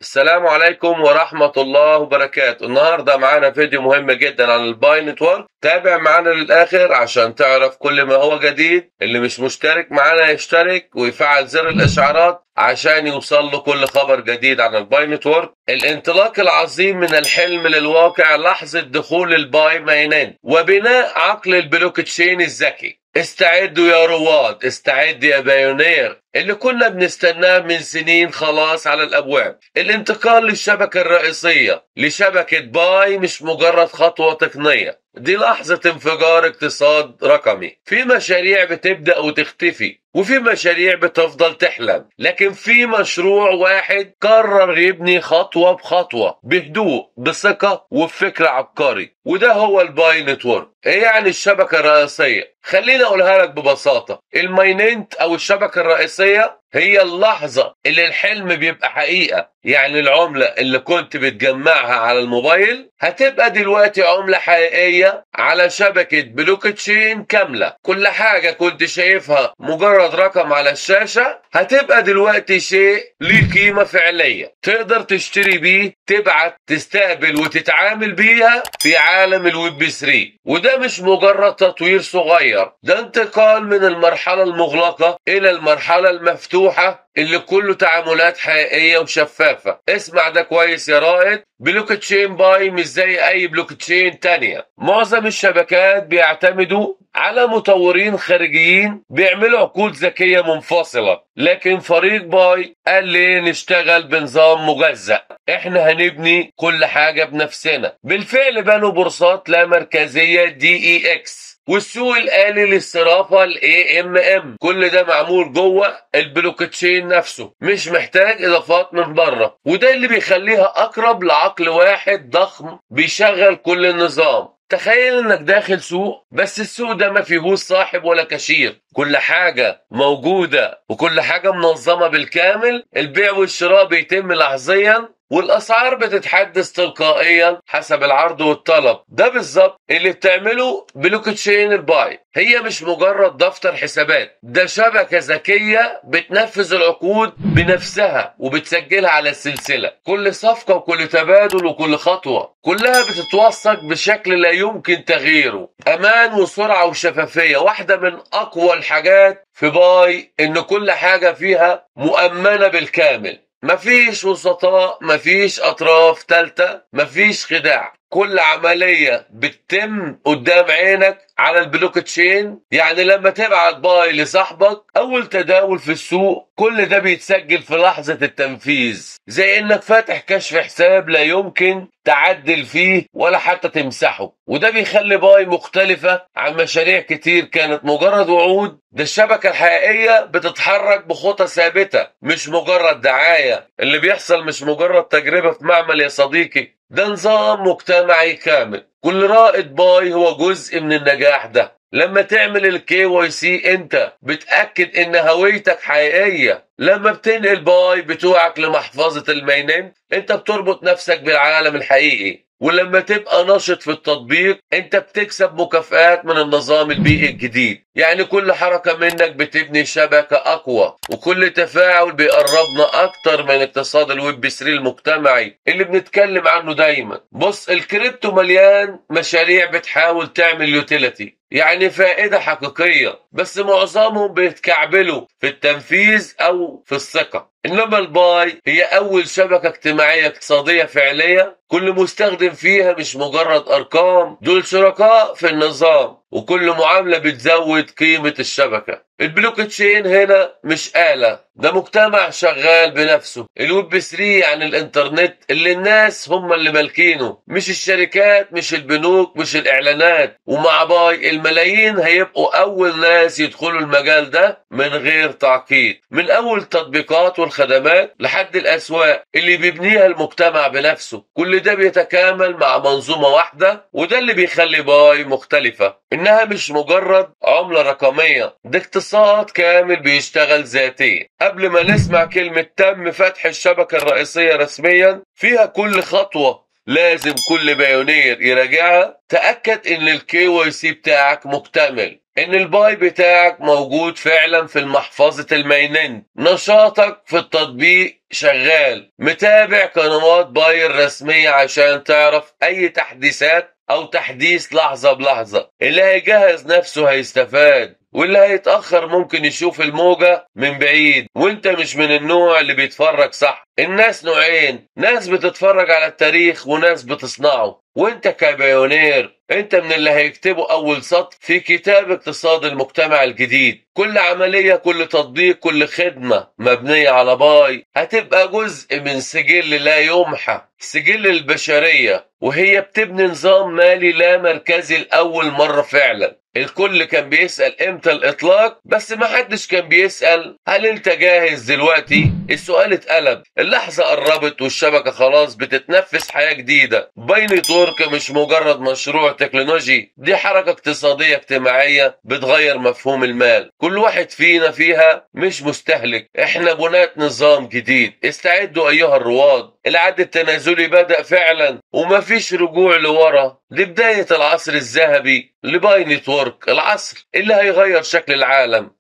السلام عليكم ورحمة الله وبركاته النهاردة معانا فيديو مهم جدا عن الباي نتورك تابع معانا للآخر عشان تعرف كل ما هو جديد اللي مش مشترك معانا يشترك ويفعل زر الإشعارات عشان يوصل له كل خبر جديد عن الباي نتورك الانطلاق العظيم من الحلم للواقع لحظة دخول الباي ماينين وبناء عقل البلوك تشين الذكي استعدوا يا رواد استعد يا بايونير اللي كنا بنستناه من سنين خلاص على الابواب الانتقال للشبكة الرئيسية لشبكة باي مش مجرد خطوة تقنية دي لحظة انفجار اقتصاد رقمي في مشاريع بتبدأ وتختفي وفي مشاريع بتفضل تحلم لكن في مشروع واحد قرر يبني خطوة بخطوة بهدوء بثقة وبفكر عبقري وده هو الباي نتورك ايه يعني الشبكة الرئيسية خليني اقولها لك ببساطة المايننت او الشبكة الرئيسية هي اللحظة اللي الحلم بيبقى حقيقة يعني العملة اللي كنت بتجمعها على الموبايل هتبقى دلوقتي عملة حقيقية على شبكة بلوك تشين كاملة كل حاجة كنت شايفها مجرد رقم على الشاشة هتبقى دلوقتي شيء ليه قيمة فعلية تقدر تشتري بيه تبعت تستقبل وتتعامل بيها في عالم الويب 3 وده مش مجرد تطوير صغير ده انتقال من المرحلة المغلقة إلى المرحلة المفتوحة اللي كله تعاملات حقيقية وشفافة اسمع ده كويس يا رائد بلوك تشين باي مش زي اي بلوك تشين تانية معظم الشبكات بيعتمدوا على مطورين خارجيين بيعملوا عقود ذكية منفصلة لكن فريق باي قال ليه نشتغل بنظام مجزأ احنا هنبني كل حاجة بنفسنا بالفعل بنوا بورصات لا مركزية دي اي اكس والسوق الآلي للصرافة ال AMM كل ده معمول جوه البلوك تشين نفسه مش محتاج إضافات من بره وده اللي بيخليها أقرب لعقل واحد ضخم بيشغل كل النظام تخيل انك داخل سوق بس السوق ده ما فيهوش صاحب ولا كاشير كل حاجة موجودة وكل حاجة منظمة بالكامل البيع والشراء بيتم لحظيا والاسعار بتتحدث تلقائيا حسب العرض والطلب ده بالظبط اللي بتعمله بلوك تشين الباي هي مش مجرد دفتر حسابات ده شبكه ذكيه بتنفذ العقود بنفسها وبتسجلها على السلسله كل صفقه وكل تبادل وكل خطوه كلها بتتوثق بشكل لا يمكن تغييره امان وسرعه وشفافيه واحده من اقوى الحاجات في باي ان كل حاجه فيها مؤمنه بالكامل مفيش وسطاء مفيش اطراف تالتة مفيش خداع كل عملية بتتم قدام عينك على البلوك تشين يعني لما تبعت باي لصاحبك اول تداول في السوق كل ده بيتسجل في لحظة التنفيذ زي انك فاتح كشف حساب لا يمكن تعدل فيه ولا حتى تمسحه وده بيخلي باي مختلفة عن مشاريع كتير كانت مجرد وعود ده الشبكة الحقيقية بتتحرك بخطى ثابتة مش مجرد دعاية اللي بيحصل مش مجرد تجربة في معمل يا صديقي ده نظام مجتمعي كامل كل رائد باي هو جزء من النجاح ده لما تعمل الكي واي سي انت بتاكد ان هويتك حقيقيه لما بتنقل باي بتوعك لمحفظه المينين انت بتربط نفسك بالعالم الحقيقي ولما تبقى نشط في التطبيق انت بتكسب مكافآت من النظام البيئي الجديد يعني كل حركة منك بتبني شبكة أقوى وكل تفاعل بيقربنا أكتر من اقتصاد الويب 3 المجتمعي اللي بنتكلم عنه دايما بص الكريبتو مليان مشاريع بتحاول تعمل يوتيليتي يعني فائدة حقيقية بس معظمهم بيتكعبلوا في التنفيذ أو في الثقة إنما الباي هي أول شبكة اجتماعية اقتصادية فعلية كل مستخدم فيها مش مجرد أرقام دول شركاء في النظام وكل معاملة بتزود قيمة الشبكة البلوك تشين هنا مش آلة ده مجتمع شغال بنفسه الويب 3 يعني الانترنت اللي الناس هم اللي مالكينه مش الشركات مش البنوك مش الاعلانات ومع باي الملايين هيبقوا اول ناس يدخلوا المجال ده من غير تعقيد من اول التطبيقات والخدمات لحد الاسواق اللي بيبنيها المجتمع بنفسه كل ده بيتكامل مع منظومة واحدة وده اللي بيخلي باي مختلفة انها مش مجرد عملة رقمية ده اقتصاد كامل بيشتغل ذاتيا قبل ما نسمع كلمة تم فتح الشبكة الرئيسية رسميا فيها كل خطوة لازم كل بايونير يراجعها تأكد ان الكي واي سي بتاعك مكتمل ان الباي بتاعك موجود فعلا في المحفظة الميننت نشاطك في التطبيق شغال متابع قنوات باي الرسمية عشان تعرف اي تحديثات او تحديث لحظة بلحظة اللي هيجهز نفسه هيستفاد واللي هيتأخر ممكن يشوف الموجة من بعيد وانت مش من النوع اللي بيتفرج صح الناس نوعين ناس بتتفرج على التاريخ وناس بتصنعه وانت كبيونير انت من اللي هيكتبوا اول سطر في كتاب اقتصاد المجتمع الجديد كل عملية كل تطبيق كل خدمة مبنية على باي هتبقى جزء من سجل لا يمحى سجل البشرية وهي بتبني نظام مالي لا مركزي لأول مرة فعلا الكل كان بيسأل امتى الاطلاق بس ما حدش كان بيسأل هل انت جاهز دلوقتي السؤال اتقلب اللحظة قربت والشبكة خلاص بتتنفس حياة جديدة باين تورك مش مجرد مشروع تكنولوجي دي حركة اقتصادية اجتماعية بتغير مفهوم المال كل واحد فينا فيها مش مستهلك احنا بناة نظام جديد استعدوا ايها الرواد العد التنازلي بدأ فعلا ومفيش رجوع لورا لبداية العصر الذهبي لباي نتورك العصر اللي هيغير شكل العالم